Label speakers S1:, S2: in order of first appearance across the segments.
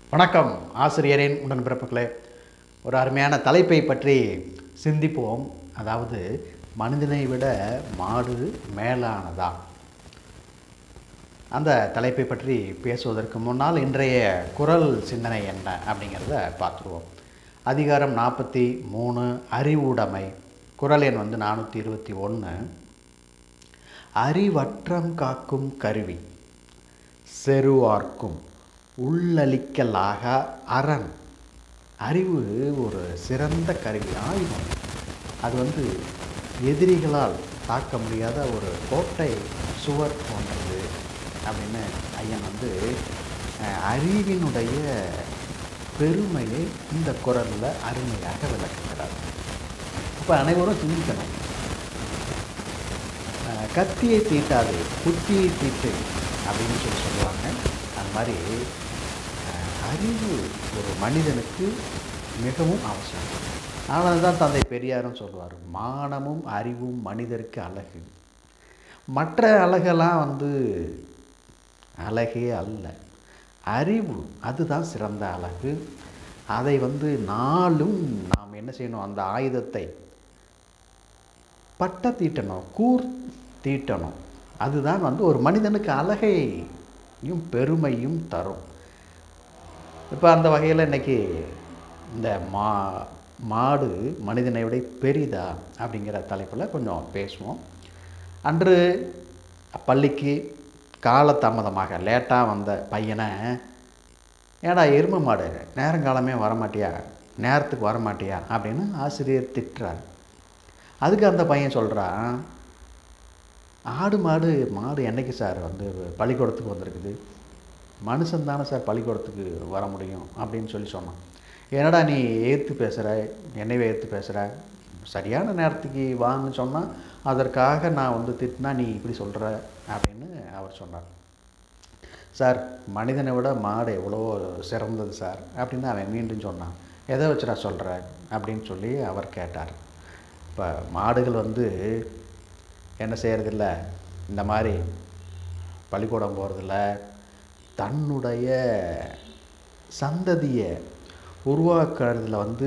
S1: வணக்கம் ஆசிரியரின் உடன்பிறப்புகளே ஒரு அருமையான தலைப்பை பற்றி சிந்திப்போம் அதாவது மனிதனை விட மாடு மேலானதா அந்த தலைப்பை பற்றி பேசுவதற்கு முன்னால் இன்றைய குரல் சிந்தனை என்ன அப்படிங்கிறத பார்த்துருவோம் அதிகாரம் நாற்பத்தி மூணு அறிவுடைமை குரல் எண் வந்து நானூற்றி இருபத்தி ஒன்று அறிவற்றம் காக்கும் கருவி செருவார்க்கும் உள்ளளிக்கலாக அரண் அறிவு ஒரு சிறந்த கருவி ஆயுதம் அது வந்து எதிரிகளால் தாக்க முடியாத ஒரு கோட்டை சுவர் போன்றது அப்படின்னு ஐயன் வந்து அஹ், அறிவினுடைய பெருமையை இந்த குரலில் அருமையாக விளக்குகிறார் அப்போ அனைவரும் சிந்திக்கணும் அஹ், கத்தியை தீட்டாது புத்தியை தீட்டு அப்படின்னு சொல்லி சொல்லுவாங்க அது மாதிரி அஹ், அறிவு ஒரு மனிதனுக்கு மிகவும் அவசியம் ஆனால் தான் தந்தை பெரியாரும் சொல்லுவார் மானமும் அறிவும் மனிதருக்கு அழகு மற்ற அழகெல்லாம் வந்து அழகே அல்ல அறிவு அதுதான் சிறந்த அழகு அதை வந்து நாளும் நாம் என்ன செய்யணும் அந்த ஆயுதத்தை பட்ட தீட்டணும் கூர் தீட்டணும் அதுதான் வந்து ஒரு மனிதனுக்கு அழகையும் பெருமையும் தரும் இப்போ அந்த வகையில் இன்னைக்கு இந்த மா மாடு மனிதனை விட பெரிதா அப்படிங்கிற தலைப்பில் கொஞ்சம் பேசுவோம் அன்று பள்ளிக்கு காலதாமதமாக லேட்டாக வந்த பையனை ஏடா எருமை மாடு நேரங்காலமே வரமாட்டியா நேரத்துக்கு வரமாட்டியா அப்படின்னு ஆசிரியர் திட்டுறார் அதுக்கு அந்த பையன் சொல்கிறான் ஆடு மாடு மாடு என்னைக்கு சார் வந்து பள்ளிக்கூடத்துக்கு வந்திருக்குது மனுஷன் தானே சார் பள்ளிக்கூடத்துக்கு வர முடியும் அப்படின்னு சொல்லி சொன்னான் என்னடா நீ ஏற்று பேசுகிற என்னைவே ஏற்று பேசுகிற சரியான நேரத்துக்கு வான்னு சொன்னால் அதற்காக நான் வந்து திட்டினா நீ இப்படி சொல்கிற அப்படின்னு அவர் சொன்னார் சார் மனிதனை விட மாடு எவ்வளோ சிறந்தது சார் அப்படின்னு அவன் மீண்டும் சொன்னான் எதை வச்சுடா சொல்கிற அப்படின்னு சொல்லி அவர் கேட்டார் இப்போ மாடுகள் வந்து என்ன செய்கிறதில்ல இந்த மாதிரி பள்ளிக்கூடம் போகிறதில்ல தன்னுடைய சந்ததியை உருவாக்குறதுல வந்து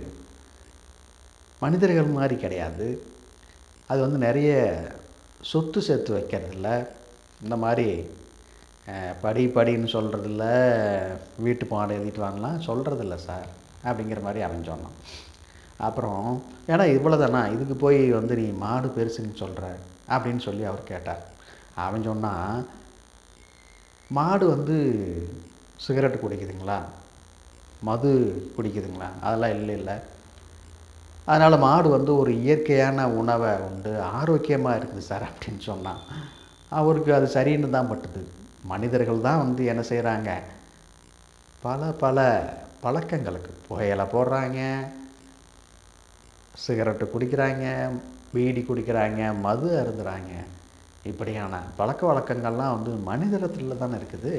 S1: மனிதர்கள் மாதிரி கிடையாது அது வந்து நிறைய சொத்து சேர்த்து வைக்கிறதில்ல இந்த மாதிரி அஹ், படி படின்னு சொல்கிறதில்ல வீட்டு பாடம் எழுதிட்டு வாங்கலாம் சொல்கிறதில்ல சார் அப்படிங்கிற மாதிரி அவன் சொன்னான் அப்புறம் ஏன்னா இவ்வளோ தானா இதுக்கு போய் வந்து நீ மாடு பெருசுன்னு சொல்கிற அப்படின்னு சொல்லி அவர் கேட்டார் அவன் சொன்னான் மாடு வந்து சிகரெட் குடிக்குதுங்களா மது குடிக்குதுங்களா அதெல்லாம் இல்லை இல்லை அதனால் மாடு வந்து ஒரு இயற்கையான உணவை உண்டு ஆரோக்கியமாக இருக்குது சார் அப்படின்னு சொன்னான் அவருக்கு அது சரின்னு தான் பட்டுது மனிதர்கள் தான் வந்து என்ன செய்கிறாங்க பல பல பழக்கங்களுக்கு புகையில போடுறாங்க சிகரெட்டு குடிக்கிறாங்க பீடி குடிக்கிறாங்க மது அருந்துறாங்க இப்படியான பழக்க வழக்கங்கள்லாம் வந்து மனிதரத்தில் தானே இருக்குது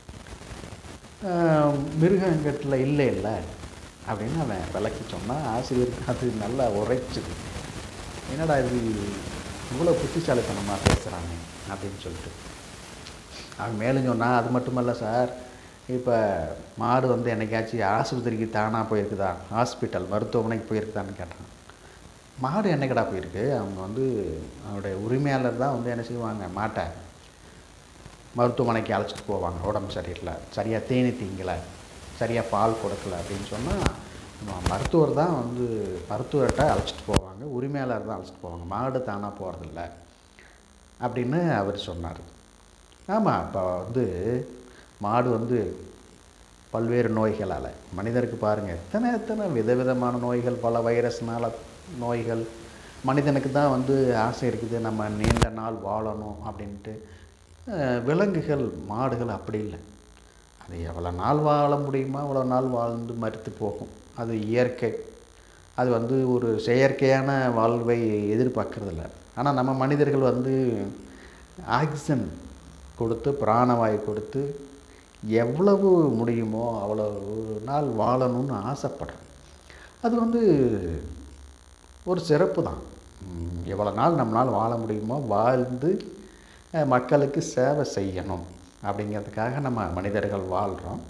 S1: ஆஹ் மிருகங்கத்தில் இல்லை இல்லை அப்படின்னு அவன் விளக்கி சொன்னான் ஆசிரியருக்கு அது நல்லா உரைச்சுது என்னடா இது இவ்வளோ புத்திசாலித்தனமாக பேசுகிறாங்க அப்படின்னு சொல்லிட்டு அவன் மேலும் சொன்னான் அது மட்டுமல்ல சார் இப்போ மாடு வந்து என்னைக்காச்சும் ஆஸ்பத்திரிக்கு தானாக போயிருக்குதா ஹாஸ்பிட்டல் மருத்துவமனைக்கு போயிருக்குதான்னு கேட்டான் மாடு என்னைக்கடா போயிருக்கு அவங்க வந்து அவனுடைய உரிமையாளர் தான் வந்து என்ன செய்வாங்க மாட்டை மருத்துவமனைக்கு அழைச்சிட்டு போவாங்க உடம்பு சரியில்லை சரியாக தேனி திங்கலை சரியாக பால் கொடுக்கல அப்படின்னு சொன்னால் மருத்துவர் தான் வந்து மருத்துவர்கிட்ட அழைச்சிட்டு போவாங்க உரிமையாளர் தான் அழைச்சிட்டு போவாங்க மாடு தானாக போகிறதில்ல அப்படின்னு அவர் சொன்னார் ஆமாம் இப்போ வந்து மாடு வந்து பல்வேறு நோய்களால் மனிதருக்கு பாருங்கள் எத்தனை எத்தனை விதவிதமான நோய்கள் பல வைரஸ்னால நோய்கள் மனிதனுக்கு தான் வந்து ஆசை இருக்குது நம்ம நீண்ட நாள் வாழணும் அப்படின்ட்டு அஹ், விலங்குகள் மாடுகள் அப்படி இல்லை அது எவ்வளோ நாள் வாழ முடியுமோ அவ்வளோ நாள் வாழ்ந்து மறித்து போகும் அது இயற்கை அது வந்து ஒரு செயற்கையான வாழ்வை எதிர்பார்க்கறதில்ல ஆனால் நம்ம மனிதர்கள் வந்து ஆக்சிஜன் கொடுத்து பிராணவாயு கொடுத்து எவ்வளவு முடியுமோ அவ்வளவு நாள் வாழணும்னு ஆசைப்படுறோம் அது வந்து ஒரு சிறப்பு தான் ம், எவ்வளோ நாள் நம்மளால் வாழ முடியுமோ வாழ்ந்து அஹ், மக்களுக்கு சேவை செய்யணும் அப்படிங்கிறதுக்காக நம்ம மனிதர்கள் வாழ்கிறோம்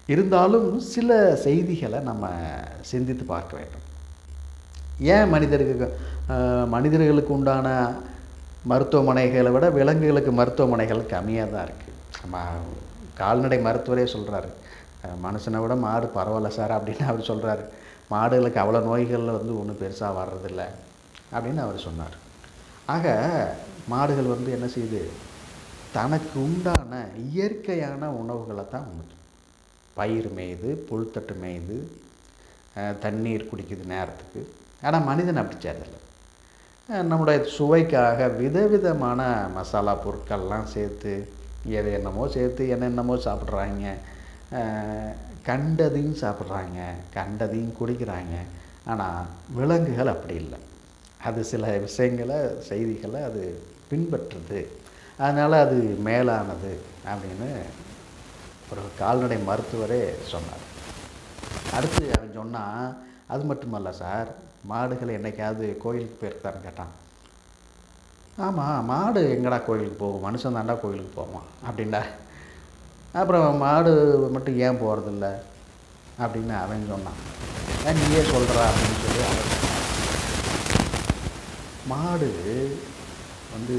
S1: இருந்தாலும் சில செய்திகளை நம்ம சிந்தித்து பார்க்க வேண்டும் ஏன் மனிதருக்கு அஹ், மனிதர்களுக்கு உண்டான மருத்துவமனைகளை விட விலங்குகளுக்கு மருத்துவமனைகள் கம்மியாக தான் இருக்குது நம்ம கால்நடை மருத்துவரே சொல்கிறாரு மனுஷனை விட மாடு பரவாயில்ல சார் அப்படின்னு அவர் சொல்கிறாரு மாடுகளுக்கு அவ்வளோ நோய்கள் வந்து ஒன்றும் பெருசாக வர்றதில்ல அப்படின்னு அவர் சொன்னார் ஆக மாடுகள் வந்து என்ன செய்யுது தனக்கு உண்டான இயற்கையான உணவுகளை தான் உண்ணுது பயிர் மேயுது புல்தட்டு மேயுது அஹ், தண்ணீர் குடிக்குது நேரத்துக்கு ஆனால் மனிதன் அப்படி செய்யறதில்ல அஹ், நம்முடைய சுவைக்காக விதவிதமான மசாலா பொருட்கள்லாம் சேர்த்து எது என்னமோ சேர்த்து என்னென்னமோ சாப்பிட்றாங்க அஹ், கண்டதையும் சாப்பிட்றாங்க கண்டதையும் குடிக்கிறாங்க ஆனால் விலங்குகள் அப்படி இல்லை அது சில விஷயங்களை செய்திகளை அது பின்பற்றுது அதனால் அது மேலானது அப்படின்னு ஒரு கால்நடை மருத்துவரே சொன்னார் அடுத்து அவன் சொன்னான் அது மட்டுமல்ல சார் மாடுகள் என்னைக்காவது கோயிலுக்கு போயிருக்கான்னு கேட்டான் ஆமாம் மாடு எங்கடா கோயிலுக்கு போகும் மனுஷன் தாண்டா கோயிலுக்கு போவான் அப்படின்டா அப்புறம் மாடு மட்டும் ஏன் போகிறதில்ல அப்படின்னு அவன் சொன்னான் ஏன் நீயே சொல்கிறா அப்படின்னு சொல்லி அவன் சொன்னான் மாடு வந்து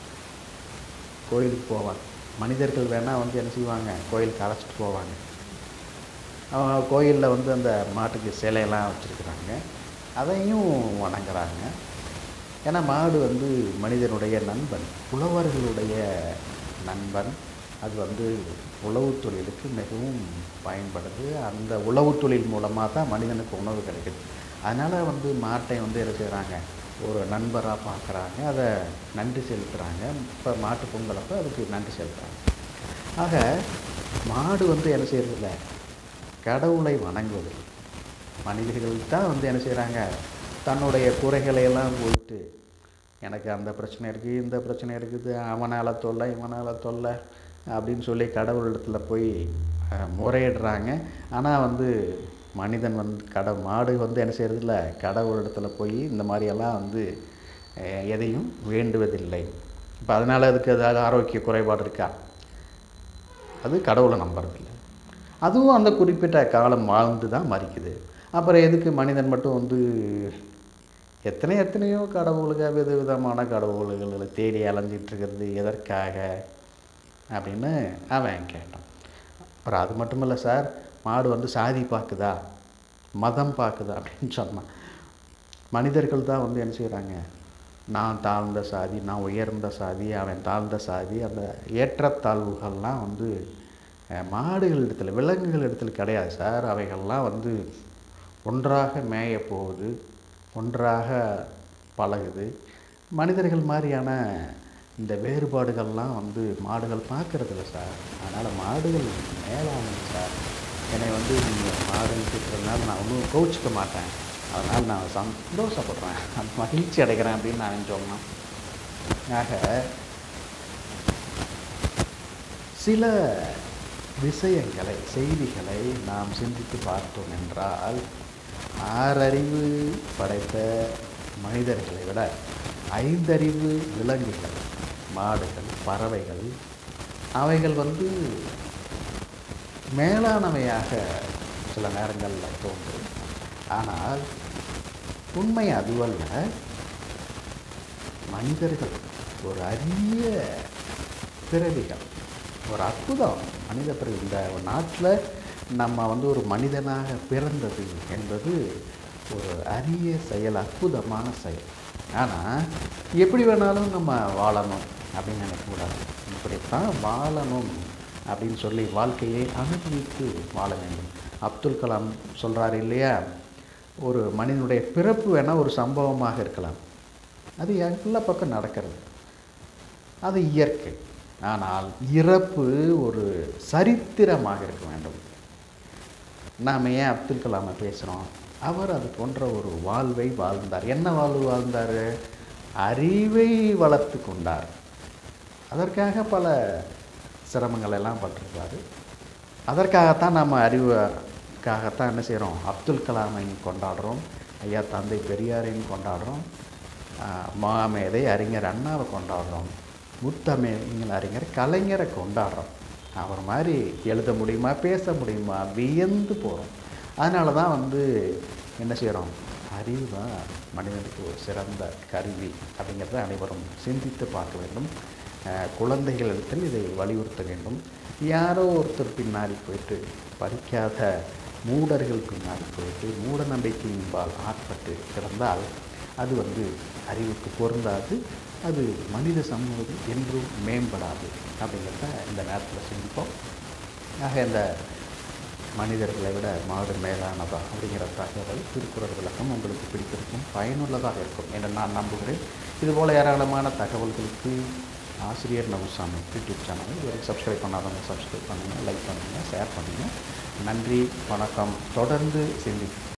S1: கோயிலுக்கு போவாங்க மனிதர்கள் வேணால் வந்து என்ன செய்வாங்க கோயிலுக்கு அழைச்சிட்டு போவாங்க அவங்க கோயிலில் வந்து அந்த மாட்டுக்கு சிலையெல்லாம் வச்சுருக்குறாங்க அதையும் வணங்குறாங்க ஏன்னா மாடு வந்து மனிதனுடைய நண்பன் புலவர்களுடைய நண்பன் அது வந்து உழவுத் தொழிலுக்கு மிகவும் பயன்படுது அந்த உழவுத் தொழில் மூலமாக தான் மனிதனுக்கு உணவு கிடைக்குது அதனால் வந்து மாட்டை வந்து என்ன செய்கிறாங்க ஒரு நண்பராக பார்க்குறாங்க அதை நன்றி செலுத்துகிறாங்க இப்போ மாட்டு பொங்கலப்போ அதுக்கு நன்றி செலுத்துகிறாங்க ஆக மாடு வந்து என்ன செய்யறதில்ல கடவுளை வணங்குவதில்லை மனிதர்கள் தான் வந்து என்ன செய்கிறாங்க தன்னுடைய குறைகளை எல்லாம் போயிட்டு எனக்கு அந்த பிரச்சனை இருக்குது இந்த பிரச்சனை இருக்குது அவனால் தொல்லை இவனால் தொல்லை அப்படின்னு சொல்லி கடவுளிடத்துல போய் அஹ், முறையிடுறாங்க ஆனால் வந்து மனிதன் வந்து கட மாடு வந்து என்ன செய்யறதில்ல கடவுளிடத்துல போய் இந்த மாதிரியெல்லாம் வந்து அஹ், எதையும் வேண்டுவதில்லை இப்போ அதனால் அதுக்கு ஏதாவது ஆரோக்கிய குறைபாடு இருக்கா அது கடவுளை நம்புறதில்ல அதுவும் அந்த குறிப்பிட்ட காலம் வாழ்ந்து தான் மறிக்குது அப்புறம் எதுக்கு மனிதன் மட்டும் வந்து எத்தனை எத்தனையோ கடவுளுக்கு வித விதமான கடவுள்களை தேடி அலைஞ்சிட்டு இருக்கிறது எதற்காக அப்படின்னு அவன் கேட்டான் அப்புறம் அது மட்டும் இல்லை சார் மாடு வந்து சாதி பார்க்குதா மதம் பார்க்குதா அப்படின்னு சொன்னான் மனிதர்கள் தான் வந்து என்ன செய்கிறாங்க நான் தாழ்ந்த சாதி நான் உயர்ந்த சாதி அவன் தாழ்ந்த சாதி அந்த ஏற்றத்தாழ்வுகள்லாம் வந்து அஹ், மாடுகள் இடத்துல விலங்குகள் இடத்துல கிடையாது சார் அவைகள்லாம் வந்து ஒன்றாக மேய போகுது ஒன்றாக பழகுது மனிதர்கள் மாதிரியான இந்த வேறுபாடுகள்லாம் வந்து மாடுகள் பார்க்கறதில்ல சார் அதனால் மாடுகள் மேலானது சார் என்னை வந்து நீங்கள் மாடுன்னு திட்டுறதுனால நான் ஒன்றும் கோச்சிக்க மாட்டேன் அதனால் நான் சந்தோஷப்படுறேன் அந்த மகிழ்ச்சி அடைகிறேன் அப்படின்னு நான் சொன்னான் ஆக சில விஷயங்களை செய்திகளை நாம் சிந்தித்து பார்த்தோம் என்றால் ஆறறிவு படைத்த மனிதர்களை விட ஐந்தறிவு விலங்குகள் மாடுகள் பறவைகள் அவைகள் வந்து மேலானவையாக சில நேரங்களில் தோன்றும் ஆனால் உண்மை அதுவல்ல மனிதர்கள் ஒரு அரிய பிறவிகள் ஒரு அற்புதம் மனித பிறவி இந்த நாட்டில் நம்ம வந்து ஒரு மனிதனாக பிறந்தது என்பது ஒரு அரிய செயல் அற்புதமான செயல் ஆனால் எப்படி வேணாலும் நம்ம வாழணும் அப்படின்னு நினைக்கக்கூடாது இப்படித்தான் வாழணும் அப்படின்னு சொல்லி வாழ்க்கையை அனுபவித்து வாழ வேண்டும் அப்துல் கலாம் சொல்கிறாரு இல்லையா ஒரு மனிதனுடைய பிறப்பு வேணால் ஒரு சம்பவமாக இருக்கலாம் அது எல்லா பக்கம் நடக்கிறது அது இயற்கை ஆனால் இறப்பு ஒரு சரித்திரமாக இருக்க வேண்டும் நாம் ஏன் அப்துல் கலாமை பேசுகிறோம் அவர் அது போன்ற ஒரு வாழ்வை வாழ்ந்தார் என்ன வாழ்வு வாழ்ந்தார் அறிவை வளர்த்து கொண்டார் அதற்காக பல சிரமங்கள் எல்லாம் பட்டிருப்பார் அதற்காகத்தான் நம்ம அறிவுக்காகத்தான் என்ன செய்கிறோம் அப்துல் கலாமை கொண்டாடுறோம் ஐயா தந்தை பெரியாரையும் கொண்டாடுறோம் ஆஹ் மாமேதை அறிஞர் அண்ணாவை கொண்டாடுறோம் முத்தமிழ் அறிஞர் கலைஞரை கொண்டாடுறோம் அவர் மாதிரி எழுத முடியுமா பேச முடியுமா வியந்து போகிறோம் அதனால தான் வந்து என்ன செய்கிறோம் அறிவு தான் மனிதனுக்கு ஒரு சிறந்த கருவி அப்படிங்கிறத அனைவரும் சிந்தித்து பார்க்க வேண்டும் அஹ், குழந்தைகளிடத்தில் இதை வலியுறுத்த வேண்டும் யாரோ ஒருத்தர் பின்னாடி போயிட்டு படிக்காத மூடர்கள் பின்னாடி போயிட்டு மூட நம்பிக்கையின்பால் ஆட்பட்டு கிடந்தால் அது வந்து அறிவுக்கு பொருந்தாது அது மனித சமூகம் என்றும் மேம்படாது அப்படிங்கிறத இந்த நேரத்தில் சிந்திப்போம் ஆக இந்த மனிதர்களை விட மாடு மேலானதா அப்படிங்கிற தகவல் திருக்குறள் விளக்கம் உங்களுக்கு பிடித்திருக்கும் பயனுள்ளதாக இருக்கும் என்று நான் நம்புகிறேன் இதுபோல் ஏராளமான தகவல்களுக்கு ஆசிரியர் நவுசாமி யூடியூப் சேனலை இதுவரை சப்ஸ்கிரைப் பண்ணாதவங்க சப்ஸ்கிரைப் பண்ணுங்கள் லைக் பண்ணுங்கள் ஷேர் பண்ணுங்கள் நன்றி வணக்கம் தொடர்ந்து சிந்தி